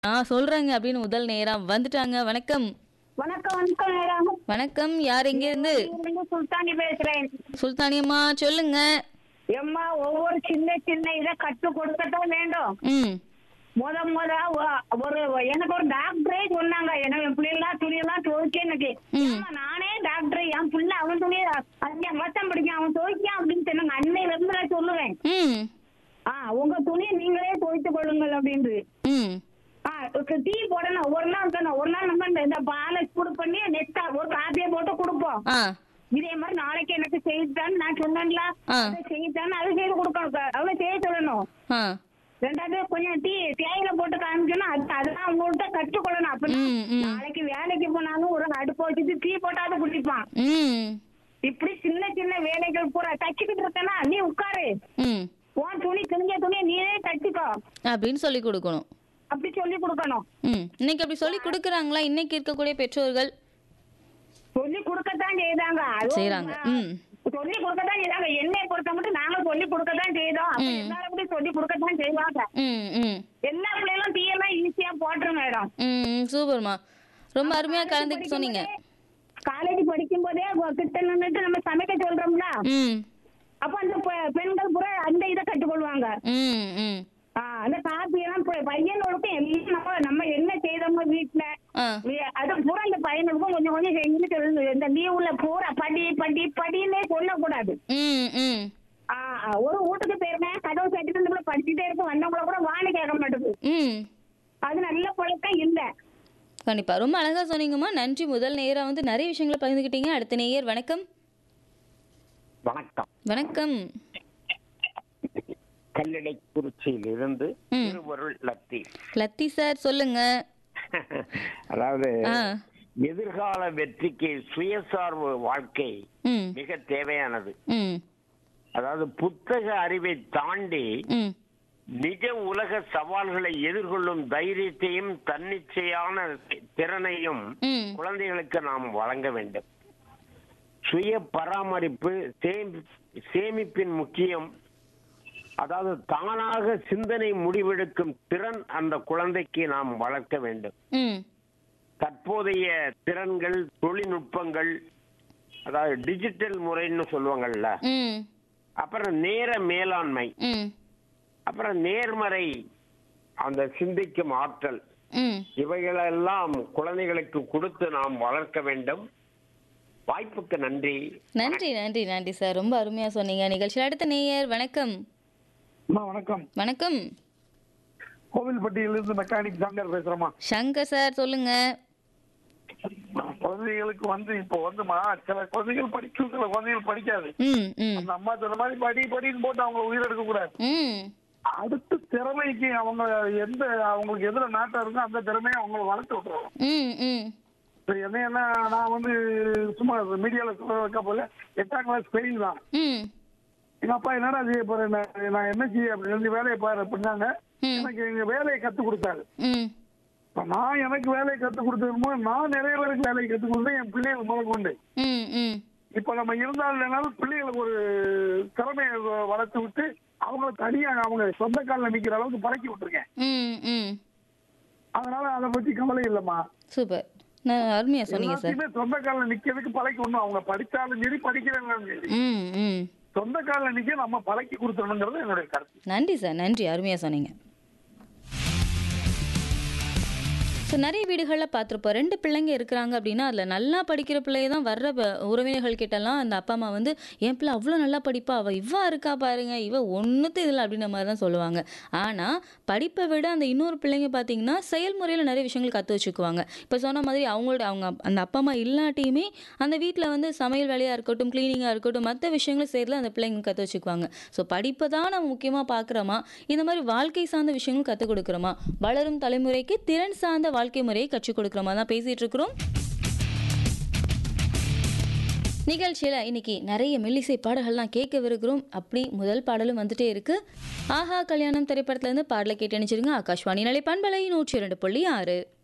நான் சொல்றேங்க அப்படின்னு முதல் நேரம் வந்துட்டாங்க வணக்கம் வணக்கம் வணக்கம் மேடம் வணக்கம் யார் எங்க இருந்து இருந்து சுல்தானி பேசுறேன் சுல்தானியம்மா சொல்லுங்க எம்மா ஒவ்வொரு சின்ன சின்ன இதை கத்து கொடுக்கத்தான் வேண்டும் ம் முத முத ஒ- ஒரு எனக்கு ஒரு டாக்டரே சொன்னாங்க எனக்கு என் பிள்ளைலாம் துணியெல்லாம் துவைக்க எனக்கு ம். ஏம்மா, நானே டாக்டர் என் பிள்ளை அவன் துணியை அஞ்சு வருஷம் படிக்கும் அவன் துவைக்கான் அப்படின்னு சொன்னாங்க அன்னையில இருந்து நான் சொல்லுவேன் ம் ஆ உங்க துணியை நீங்களே துவைத்துக் கொள்ளுங்கள் அப்படின்னு ம் ஆ இப்ப டீ போடணும் ஒரு நாள் தானே ஒரு நாள் நம்ம இந்த- இந்த பாலை சூடு பண்ணி நெக்ஸ்டா ஒரு காப்பியை போட்டு கொடுப்போம் ஆ இதே மாதிரி நாளைக்கு எனக்கு செய்துதான் நான் சொன்னேன்ல ஆ. அதை செய்துதான் அதை செய்து கொடுக்கணும் சார் அவ்வளவு செய்ய சொல்லணும் ஆ ரெண்டாவது கொஞ்சம் டீ தேயில போட்டு காமிக்கணும் அது அதெல்லாம் அவங்கள்ட்ட கற்றுக்கொள்ளணும் அப்ப ம், ம். நாளைக்கு வேலைக்கு போனாலும் ஒரு அடுப்பு வச்சுட்டு டீ போட்டாவது குடிப்பான் ம் இப்படி சின்ன சின்ன வேலைகள் பூரா தச்சுக்கிட்டு இருக்கனா நீ உட்காரு ம் உன் துணி கிழிஞ்ச துணியை நீயே தச்சுக்கோ அப்படின்னு சொல்லி கொடுக்கணும் அப்படி சொல்லி கொடுக்கணும் ம் இன்னைக்கு அப்படி சொல்லி கொடுக்குறாங்களா இன்னைக்கு இருக்கக்கூடிய பெற்றோர்கள் சொல்லி கொடுக்கத்தான் செய்தாங்க அதுவும், செய்றாங்க. ஆ, ம். சொல்லி கொடுக்கத்தான் செய்தாங்க என்னை பொறுத்த மட்டும் நாங்க சொல்லி கொடுக்கத்தான் செய்தோம் அப்ப ம். எல்லாரும் அப்படி சொல்லி கொடுக்கத்தான் செய்வாங்க ம் ம் எல்லா பிள்ளைகளும் டீ எல்லாம் ஈஸியா போட்டுரும் மேடம் ம் ம், சூப்பர்மா ரொம்ப அருமையா கலந்துட்டு சொன்னீங்க காலேஜ் படிக்கும் போதே கிட்ட நின்னுட்டு நம்ம சமைக்க சொல்றோம்ல ம் அப்ப அந்த பெ- பெண்கள் பூரா அந்த இதை கற்றுக்கொள்வாங்க ம் ம் ஆ, அந்த காப்பி எல்லாம் ப- பையனுக்கும் எல்லாம் நம்ம நம்ம என்ன செய்தோமோ வீட்டுல ஆ வி- அது பூரா இந்த பையனுக்கும் கொஞ்சம் கொஞ்சம் செஞ்சு சொல்லு இந்த லீவுல பூரா படி படி படின்னே சொல்லக்கூடாது ம் ம் ஆ, ஆ, ஒரு வீட்டுக்கு போயிருந்தேன் கதவு சட்டிட்டு இருந்து கூட படிச்சுட்டே இருக்க வந்தவங்கள கூட வாணி கேட்க மாட்டேங்குது ம் அது நல்ல பழக்கம் இல்ல கண்டிப்பா ரொம்ப அழகா சொன்னீங்கம்மா நன்றி முதல் நேரா வந்து நிறைய விஷயங்களை பகிர்ந்துக்கிட்டீங்க அடுத்த நேயர் வணக்கம் வணக்கம் வணக்கம் கல்லடைக்குறிச்சியில் இருந்து ம். திருவருள் லத்தீப் லத்தி சார் சொல்லுங்க அதாவது ஆ எதிர்கால வெற்றிக்கு சுயசார்பு வாழ்க்கை ம் மிக தேவையானது ம் அதாவது புத்தக அறிவை தாண்டி ம் நிஜ உலக சவால்களை எதிர்கொள்ளும் தைரியத்தையும் தன்னிச்சையான திறனையும் ம் குழந்தைகளுக்கு நாம் வழங்க வேண்டும் சுய பராமரிப்பு சேமி- சேமிப்பின் முக்கியம் அதாவது தானாக சிந்தனை முடிவெடுக்கும் திறன் அந்த குழந்தைக்கு நாம் வளர்க்க வேண்டும் ம் தற்போதைய திறன்கள் தொழில்நுட்பங்கள் அதாவது டிஜிட்டல் முறைன்னு சொல்லுவாங்கல்ல ம் அப்புறம் நேர மேலாண்மை ம் அப்புறம் நேர்மறை அந்த சிந்திக்கும் ஆற்றல் ம் இவைகளெல்லாம் குழந்தைகளுக்கு கொடுத்து நாம் வளர்க்க வேண்டும் வாய்ப்புக்கு நன்றி நன்றி நன்றி நன்றி சார் ரொம்ப அருமையா சொன்னீங்க நிகழ்ச்சியில் அடுத்த நேயர் வணக்கம் அம்மா வணக்கம் வணக்கம் கோவில்பட்டியிலிருந்து மெக்கானிக் சங்கர் பேசுறேம்மா சங்கர் சார் சொல்லுங்க குழந்தைகளுக்கு வந்து இப்போ வந்துமா சில குழந்தைகள் படிக்கும் சில குழந்தைகள் படிக்காது ம் ம் அந்த அம்மா சொன்ன மாதிரி படி படின்னு போட்டு அவங்கள உயிரெடுக்க கூடாது ம் அடுத்த திறமைக்கு அவங்க எந்த அவங்களுக்கு எதுல நாட்டம் இருக்கோ அந்த திறமையை அவங்கள வளர்த்து விட்டுருவோம் ம் ம் இப்போ என்ன என்ன நான் வந்து சும்மா மீடியால சொல்ல வைக்க போல எட்டாம் கிளாஸ் ஃபெயில் தான் ம் எங்க அப்பா என்னடா செய்ய போறேன் நான் நான் என்ன செய்ய அப்படின்னு சொல்லி வேலையை பாரு அப்படின்னாங்க ம். எனக்கு எங்க வேலையை கத்து கொடுத்தாரு ம் இப்ப நான் எனக்கு வேலையை கத்து கொடுத்ததுமோ நான் நிறைய பேருக்கு வேலையை கத்து கொடுத்தேன் என் பிள்ளைகள் முதற்கொண்டு ம் ம் இப்ப நம்ம இருந்தாலும் இல்லைனாலும் பிள்ளைகளுக்கு ஒரு திறமையை வ- வளர்த்து விட்டு அவங்கள தனியாக அவங்க சொந்த காலில் நிக்கிற அளவுக்கு பழக்கி விட்டுருக்கேன் ம் ம் அதனால அதை பத்தி கவலை இல்லம்மா சூப்பர் நான் அருமையா சொன்னீங்க சார் எல்லாத்தையுமே சொந்த காலில் நிக்கிறதுக்கு பழக்கி விடணும் அவங்க படிச்சாலும் சரி படிக்கிறாங்களும் சரி ம் ம் சொந்த காலில் நிக்க நம்ம பழக்கி கொடுத்துடணுங்கிறது என்னுடைய கருத்து நன்றி சார் நன்றி அருமையா சொன்னீங்க ஸோ நிறைய வீடுகளில் பார்த்துருப்போம் ரெண்டு பிள்ளைங்க இருக்கிறாங்க அப்படின்னா அதில் நல்லா படிக்கிற பிள்ளைய தான் வர்ற ப- உறவினர்கள் கிட்டலாம் அந்த அப்பா அம்மா வந்து என் பிள்ளை அவ்வளோ நல்லா படிப்பா அவள் இவா இருக்கா பாருங்க இவ ஒன்றுத்து இதில் அப்படின்ற மாதிரி தான் சொல்லுவாங்க ஆனால் படிப்பை விட அந்த இன்னொரு பிள்ளைங்க பார்த்தீங்கன்னா செயல்முறையில் நிறைய விஷயங்கள் கற்று வச்சுக்குவாங்க இப்போ சொன்ன மாதிரி அவங்களோட அவங்க அப்- அந்த அப்பா அம்மா இல்லாட்டியுமே அந்த வீட்டில் வந்து சமையல் வேலையாக இருக்கட்டும் க்ளீனிங்காக இருக்கட்டும் மற்ற விஷயங்களும் செய்யறதுல அந்த பிள்ளைங்க கற்று வச்சுக்குவாங்க ஸோ படிப்பை தான் நம்ம முக்கியமாக பார்க்குறோமா இந்த மாதிரி வாழ்க்கை சார்ந்த விஷயங்கள் கற்றுக் கொடுக்குறோமா வளரும் தலைமுறைக்கு திறன் சார்ந்த வாழ்க்கை முறையை கற்றுக் கொடுக்குறோமா தான் பேசிகிட்டு இருக்கிறோம் நிகழ்ச்சியில் இன்னைக்கு நிறைய மெல்லிசை பாடல்கள்லாம் கேட்கவிருக்கிறோம் அப்படி முதல் பாடலும் வந்துட்டே இருக்கு ஆஹா கல்யாணம் திரைப்படத்துல இருந்து பாடலை கேட்டு அணிச்சிருங்க ஆகாஷ்வாணி நிலை பண்பலை நூற்றி இரண்டு புள்ளி ஆறு